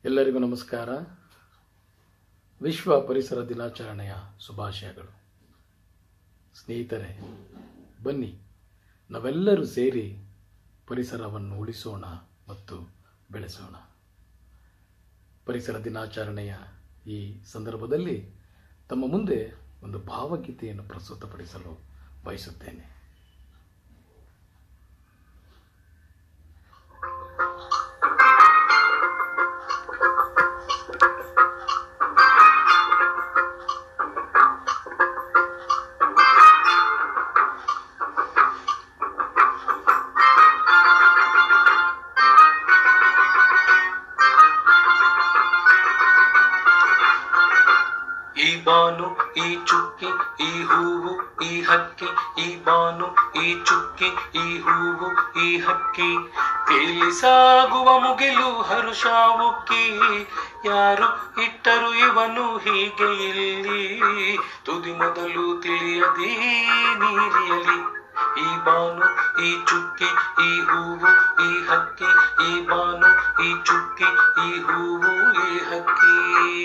ಎಲ್ಲರಿಗೂ ನಮಸ್ಕಾರ ವಿಶ್ವ ಪರಿಸರ ದಿನಾಚರಣೆಯ ಶುಭಾಶಯಗಳು ಸ್ನೇಹಿತರೆ ಬನ್ನಿ ನಾವೆಲ್ಲರೂ ಸೇರಿ ಪರಿಸರವನ್ನು ಉಳಿಸೋಣ ಮತ್ತು ಬೆಳೆಸೋಣ ಪರಿಸರ ದಿನಾಚರಣೆಯ ಈ ಸಂದರ್ಭದಲ್ಲಿ ತಮ್ಮ ಮುಂದೆ ಒಂದು ಭಾವಗೀತೆಯನ್ನು ಪ್ರಸ್ತುತಪಡಿಸಲು ಬಯಸುತ್ತೇನೆ ಈ ಬಾನು ಈ ಚುಕ್ಕಿ ಈ ಹೂವು ಈ ಹಕ್ಕಿ ಈ ಬಾನು ಈ ಚುಕ್ಕಿ ಈ ಹೂವು ಈ ಹಕ್ಕಿ ತೇಲಿ ಸಾಗುವ ಮುಗಿಲು ಹರುಷ ಉಕ್ಕಿ ಯಾರು ಇಟ್ಟರು ಇವನು ಹೀಗೆ ಇಲ್ಲಿ ತುದಿ ಮೊದಲು ತಿಳಿಯದಿ ನೀರಿಯಲಿ ಈ ಬಾನು ಈ ಚುಕ್ಕಿ ಈ ಹೂವು ಈ ಹಕ್ಕಿ ಈ ಬಾನು ಈ ಚುಕ್ಕಿ ಈ ಹೂವು ಈ ಹಕ್ಕಿ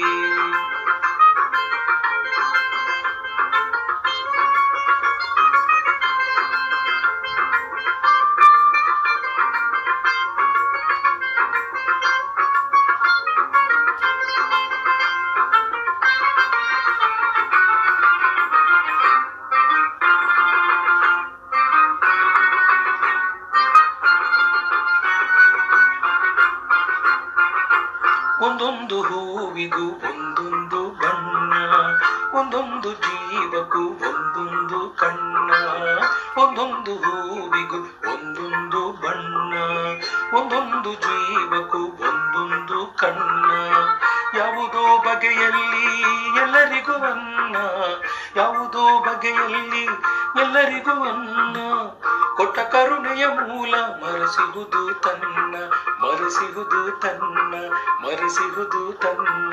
ಒಂದೊಂದು ಹೂವಿಗೂ ಒಂದೊಂದು ಬಣ್ಣ ಒಂದೊಂದು ಜೀವಕ್ಕೂ ಒಂದೊಂದು ಕಣ್ಣ ಒಂದೊಂದು ಹೂವಿಗೂ ಒಂದೊಂದು ಬಣ್ಣ ಒಂದೊಂದು ಜೀವಕ್ಕೂ ಒಂದೊಂದು ಕಣ್ಣ ಯಾವುದೋ ಬಗೆಯಲ್ಲಿ ಎಲ್ಲರಿಗೂ ಅನ್ನ ಯಾವುದೋ ಬಗೆಯಲ್ಲಿ ಎಲ್ಲರಿಗೂ ಅನ್ನ ಕೊಟ್ಟ ಕರುಣೆಯ ಮೂಲ ಮರೆಸುವುದು ತನ್ನ ಮರೆಸುವುದು ತನ್ನ ಮರೆಸುವುದು ತನ್ನ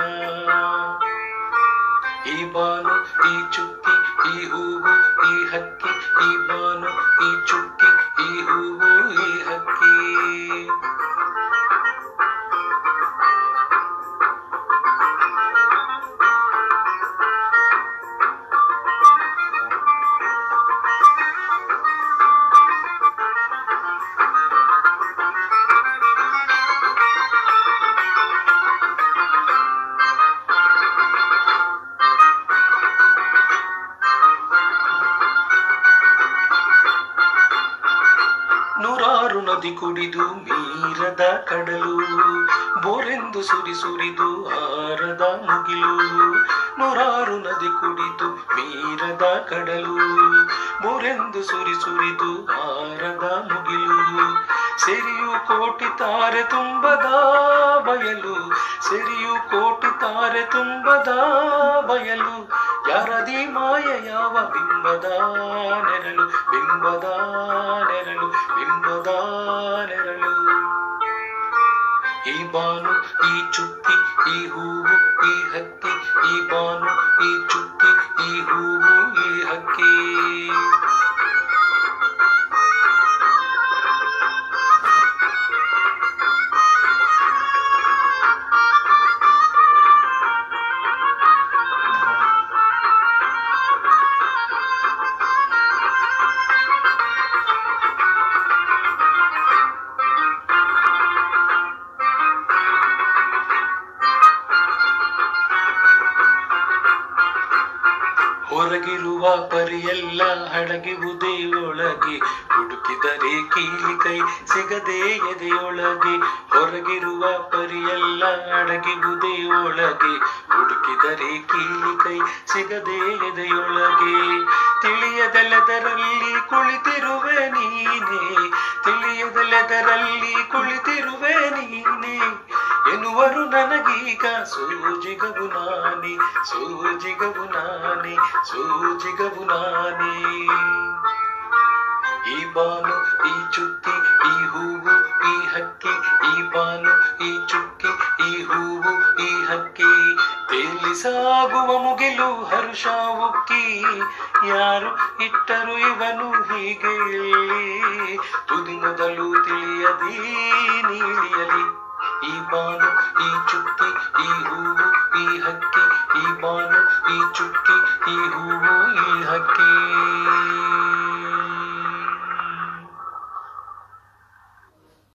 ಈ ಬಾನು ಈ ಚುಕ್ಕಿ ಈ ಹೂವು ಈ ಹಕ್ಕಿ ಈ ಬಾನು ಈ ಚುಕ್ಕಿ ಈ ಹೂವು ಈ ಹಕ್ಕಿ ನೂರಾರು ನದಿ ಕುಡಿದು ಮೀರದ ಕಡಲು ಬೋರೆಂದು ಸುರಿ ಸುರಿದು ಆರದ ಮುಗಿಲು ನೂರಾರು ನದಿ ಕುಡಿದು ಮೀರದ ಕಡಲು ಬೋರೆಂದು ಸುರಿ ಸುರಿದು ಆರದ ಮುಗಿಲು ಸೆರಿಯು ಕೋಟಿ ತಾರೆ ತುಂಬದ ಬಯಲು ಸೆರಿಯು ಕೋಟಿ ತಾರೆ ತುಂಬದ ಬಯಲು ಯಾರದಿ ಮಾಯ ಯಾವ ಬಿಂಬದ ನೆರಳು ಬಿಂಬದ ನೆರಳು ಬಿಂಬದ ನೆರಳು ಈ ಬಾನು ಈ ಚುಕ್ಕಿ ಈ ಹೂವು ಈ ಹಕ್ಕಿ ಈ ಬಾನು ಈ ಚುಕ್ಕಿ ಈ ಹೂವು ಈ ಹಕ್ಕಿ ಹೊರಗಿರುವ ಪರಿಯೆಲ್ಲ ಅಡಗಿವುದೇ ಒಳಗೆ ಹುಡುಕಿದರೆ ಕೀಲಿ ಕೈ ಸಿಗದೆ ಎದೆಯೊಳಗೆ ಹೊರಗಿರುವ ಪರಿಯೆಲ್ಲ ಅಡಗಿವುದೇ ಒಳಗೆ ಹುಡುಕಿದರೆ ಕೀಲಿ ಕೈ ಸಿಗದೆ ಎದೆಯೊಳಗೆ ತಿಳಿಯದೆಲ್ಲದರಲ್ಲಿ ಕುಳಿತಿರುವೆ ನೀನೆ ತಿಳಿಯದೆಲ್ಲದರಲ್ಲಿ ಕುಳಿತಿರುವೆ ನೀನೆ ಎನ್ನುವರು ನನಗೀಗ ಸೂಜಿಗವು ನಾನೇ ಸೂಜಿಗವು ನಾನೇ ಸೂಜಿಗವು ನಾನೇ ಈ ಬಾನು ಈ ಚುಕ್ಕಿ ಈ ಹೂವು ಈ ಹಕ್ಕಿ ಈ ಬಾನು ಈ ಚುಕ್ಕಿ ಈ ಹೂವು ಈ ಹಕ್ಕಿ ತೇಲಿ ಸಾಗುವ ಮುಗಿಲು ಹರುಷ ಉಕ್ಕಿ ಯಾರು ಇಟ್ಟರು ಇವನು ಹೀಗೆ ಇಲ್ಲಿ ತುದಿ ಮೊದಲು ತಿಳಿಯದಿ ನೀಳಿಯಲಿ ಈ ಬಾನು ಈ ಚುಕ್ಕಿ ಈ ಹೂವು ಈ ಹಕ್ಕಿ ಈ ಬಾನು ಈ ಚುಕ್ಕಿ ಈ ಹೂವು ಈ ಹಕ್ಕಿ